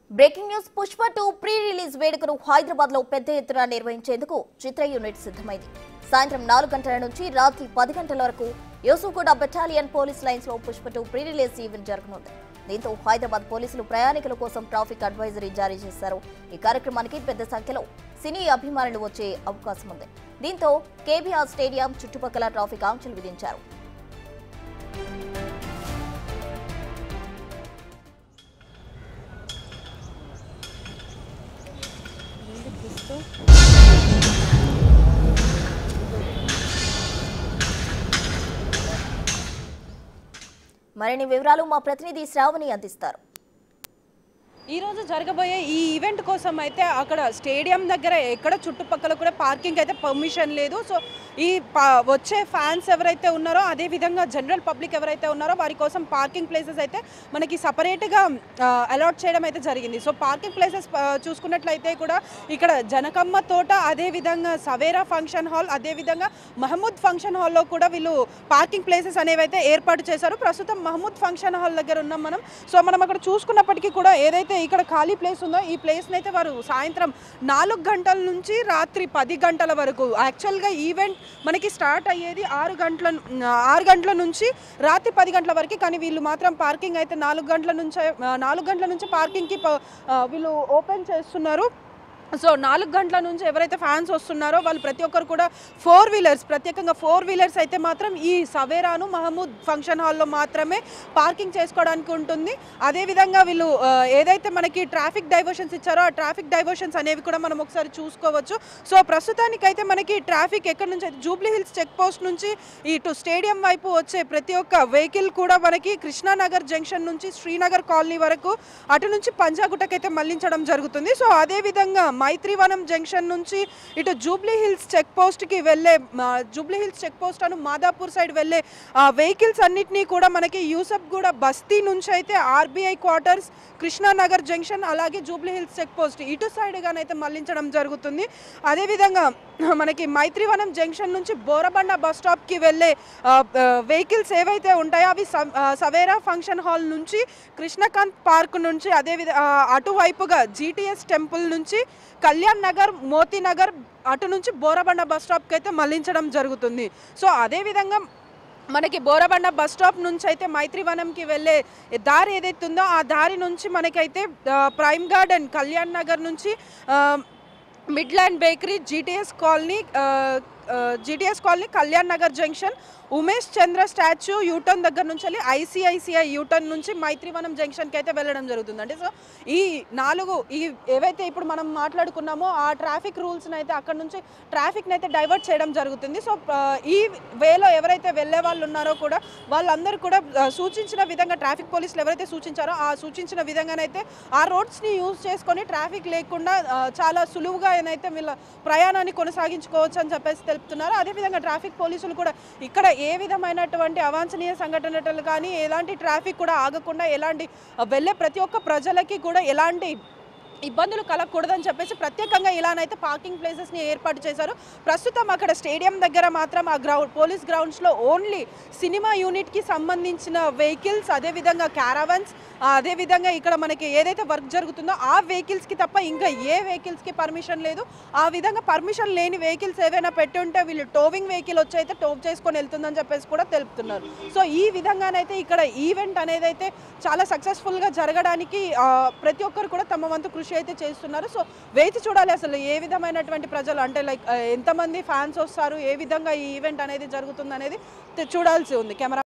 breaking news Pushpa two pre release వేడుకను హైదరాబాద్ లో పెద్ద ఎత్తున నిర్వహించేందుకు చిత్ర యూనిట్ సిద్ధమైంది సాయంత్రం నాలుగు గంటల నుంచి రాత్రి పది గంటల వరకు యూసుఫ్గూడ బెటాలియన్ పోలీస్ లైన్స్ లో Pushpa two pre release event జరగనుంది దీంతో హైదరాబాద్ పోలీసులు ప్రయాణికుల కోసం ట్రాఫిక్ అడ్వైజరీ జారీ చేశారు ఈ కార్యక్రమానికి పెద్ద సంఖ్యలో సినీ అభిమానులు వచ్చే అవకాశం ఉంది దీంతో కేబీఆర్ స్టేడియం చుట్టుపక్కల ట్రాఫిక్ ఆంక్షలు విధించారు మరిన్ని వివరాలు మా ప్రతినిధి శ్రావణి అందిస్తారు ఈ రోజు జరగబోయే ఈ ఈవెంట్ కోసం అయితే అక్కడ స్టేడియం దగ్గర ఎక్కడ చుట్టుపక్కల కూడా పార్కింగ్ అయితే పర్మిషన్ లేదు సో ఈ పా- వచ్చే ఫ్యాన్స్ ఎవరైతే ఉన్నారో అదే విధంగా జనరల్ పబ్లిక్ ఎవరైతే ఉన్నారో వారి కోసం పార్కింగ్ ప్లేసెస్ అయితే మనకి సపరేట్గా అలాట్ చేయడం అయితే జరిగింది సో పార్కింగ్ ప్లేసెస్ చూసుకున్నట్లయితే కూడా ఇక్కడ జనకమ్మ తోట అదే విధంగా సవేరా ఫంక్షన్ హాల్ అదే విధంగా మహమూద్ ఫంక్షన్ హాల్లో కూడా వీళ్ళు పార్కింగ్ ప్లేసెస్ అనేవి అయితే ఏర్పాటు చేశారు ప్రస్తుతం మహమూద్ ఫంక్షన్ హాల్ దగ్గర ఉన్నాం మనం సో మనం అక్కడ చూసుకున్నప్పటికీ కూడా ఏదైతే ఇక్కడ ఖాళీ ప్లేస్ ఉందో ఈ ప్లేస్ని అయితే వారు సాయంత్రం నాలుగు గంటల నుంచి రాత్రి పది గంటల వరకు యాక్చువల్గా ఈవెంట్ మనకి స్టార్ట్ అయ్యేది ఆరు గంటల ఆరు గంటల నుంచి రాత్రి పది గంటల వరకు కానీ వీళ్ళు మాత్రం పార్కింగ్ అయితే నాలుగు గంటల నుంచి నాలుగు గంటల నుంచి పార్కింగ్కి ప- ఆ, వీళ్ళు ఓపెన్ చేస్తున్నారు సో నాలుగు గంటల నుంచి ఎవరైతే ఫ్యాన్స్ వస్తున్నారో వాళ్ళు ప్రతి ఒక్కరు కూడా ఫోర్ వీలర్స్ ప్రత్యేకంగా ఫోర్ వీలర్స్ అయితే మాత్రం ఈ సవేరాను మహమూద్ ఫంక్షన్ హాల్లో మాత్రమే పార్కింగ్ చేసుకోవడానికి ఉంటుంది అదేవిధంగా వీళ్ళు ఆ, ఏదైతే మనకి ట్రాఫిక్ డైవర్షన్స్ ఇచ్చారో ఆ ట్రాఫిక్ డైవర్షన్స్ అనేవి కూడా మనం ఒకసారి చూసుకోవచ్చు సో ప్రస్తుతానికైతే మనకి ట్రాఫిక్ ఎక్కడి నుంచి అయితే జూబ్లీ హిల్స్ చెక్ పోస్ట్ నుంచి ఇటు స్టేడియం వైపు వచ్చే ప్రతి ఒక్క వెహికల్ కూడా మనకి కృష్ణానగర్ జంక్షన్ నుంచి శ్రీనగర్ కాలనీ వరకు అటు నుంచి పంజాగుట్టకైతే మళ్లించడం జరుగుతుంది సో అదే విధంగా మైత్రివనం జంక్షన్ నుంచి ఇటు జూబ్లీ హిల్స్ చెక్ పోస్ట్కి వెళ్ళే మా, జూబ్లీ హిల్స్ చెక్ పోస్ట్ అను మాదాపూర్ సైడ్ వెళ్ళే వెహికల్స్ అన్నిటినీ కూడా మనకి యూసఫ్ కూడా బస్తీ నుంచి అయితే ఆర్బీఐ క్వార్టర్స్ కృష్ణానగర్ జంక్షన్ అలాగే జూబ్లీ హిల్స్ చెక్ పోస్ట్ ఇటు సైడ్గానైతే మళ్లించడం జరుగుతుంది అదేవిధంగా మనకి మైత్రివనం జంక్షన్ నుంచి బోరబండ బస్ స్టాప్కి వెళ్ళే వెహికల్స్ ఏవైతే ఉంటాయో అవి స- ఆ, సవేరా ఫంక్షన్ హాల్ నుంచి కృష్ణకాంత్ పార్క్ నుంచి అదేవిధ ఆ, అటువైపుగా జీటీఎస్ టెంపుల్ నుంచి కళ్యాణ్ నగర్ మోతీ నగర్ అటు నుంచి బోరబండ బస్ స్టాప్కి అయితే మళ్లించడం జరుగుతుంది సో అదేవిధంగా మనకి బోరబండ బస్ స్టాప్ నుంచి అయితే మైత్రివనంకి వెళ్ళే దారి ఏదైతే ఉందో ఆ దారి నుంచి మనకైతే ఆ, ప్రైమ్ గార్డెన్ కళ్యాణ్ నగర్ నుంచి ఆ, Midland bakery GTS colony GTS colony Kalyan Nagar junction Umesh Chandra statue U turn దగ్గర నుంచి వెళ్ళి ఐసిఐసిఐ యూటర్న్ నుంచి మైత్రివనం జంక్షన్కి అయితే వెళ్ళడం జరుగుతుంది అంటే సో ఈ నాలుగు ఈ ఏవైతే ఇప్పుడు మనం మాట్లాడుకున్నామో ఆ ట్రాఫిక్ రూల్స్ని అయితే అక్కడ నుంచి ట్రాఫిక్ని అయితే డైవర్ట్ చేయడం జరుగుతుంది సో ఆ, ఈ వేలో ఎవరైతే వెళ్ళే వాళ్ళు ఉన్నారో కూడా వాళ్ళందరూ కూడా ఆ, సూచించిన విధంగా ట్రాఫిక్ పోలీసులు ఎవరైతే సూచించారో ఆ సూచించిన విధంగానైతే ఆ రోడ్స్ని యూజ్ చేసుకొని ట్రాఫిక్ లేకుండా ఆ, చాలా సులువుగా అయితే వీళ్ళ ప్రయాణాన్ని కొనసాగించుకోవచ్చు అని చెప్పేసి తెలుపుతున్నారు అదేవిధంగా ట్రాఫిక్ పోలీసులు కూడా ఇక్కడ ఏ విధమైనటువంటి అవాంఛనీయ సంఘటనలు కానీ ఎలాంటి ట్రాఫిక్ కూడా ఆగకుండా ఎలాంటి ఆ, వెళ్ళే ప్రతి ఒక్క ప్రజలకి కూడా ఎలాంటి ఇబ్బందులు కలగకూడదని చెప్పేసి ప్రత్యేకంగా ఇలానైతే పార్కింగ్ ప్లేసెస్ని ఏర్పాటు చేశారు ప్రస్తుతం అక్కడ స్టేడియం దగ్గర మాత్రం ఆ గ్రౌండ్ పోలీస్ గ్రౌండ్స్లో ఓన్లీ సినిమా యూనిట్కి సంబంధించిన వెహికల్స్ అదేవిధంగా క్యారవన్స్ అదేవిధంగా ఇక్కడ మనకి ఏదైతే వర్క్ జరుగుతుందో ఆ వెహికల్స్కి తప్ప ఇంకా ఏ వెహికల్స్కి పర్మిషన్ లేదు ఆ విధంగా పర్మిషన్ లేని వెహికల్స్ ఏవైనా పెట్టి ఉంటే వీళ్ళు టోవింగ్ వెహికల్ వచ్చి అయితే టోవ్ చేసుకొని వెళ్తుందని చెప్పేసి కూడా తెలుపుతున్నారు సో ఈ విధంగానైతే ఇక్కడ ఈవెంట్ అనేది అయితే చాలా సక్సెస్ఫుల్గా జరగడానికి ఆ, ప్రతి ఒక్కరు కూడా తమ వంతు కృషి అయితే చేస్తున్నారు సో వేచి చూడాలి అసలు ఏ విధమైనటువంటి ప్రజలు అంటే లైక్ ఎంతమంది ఫ్యాన్స్ వస్తారు ఏ విధంగా ఈ ఈవెంట్ అనేది జరుగుతుంది అనేది తె- చూడాల్సి ఉంది కెమెరా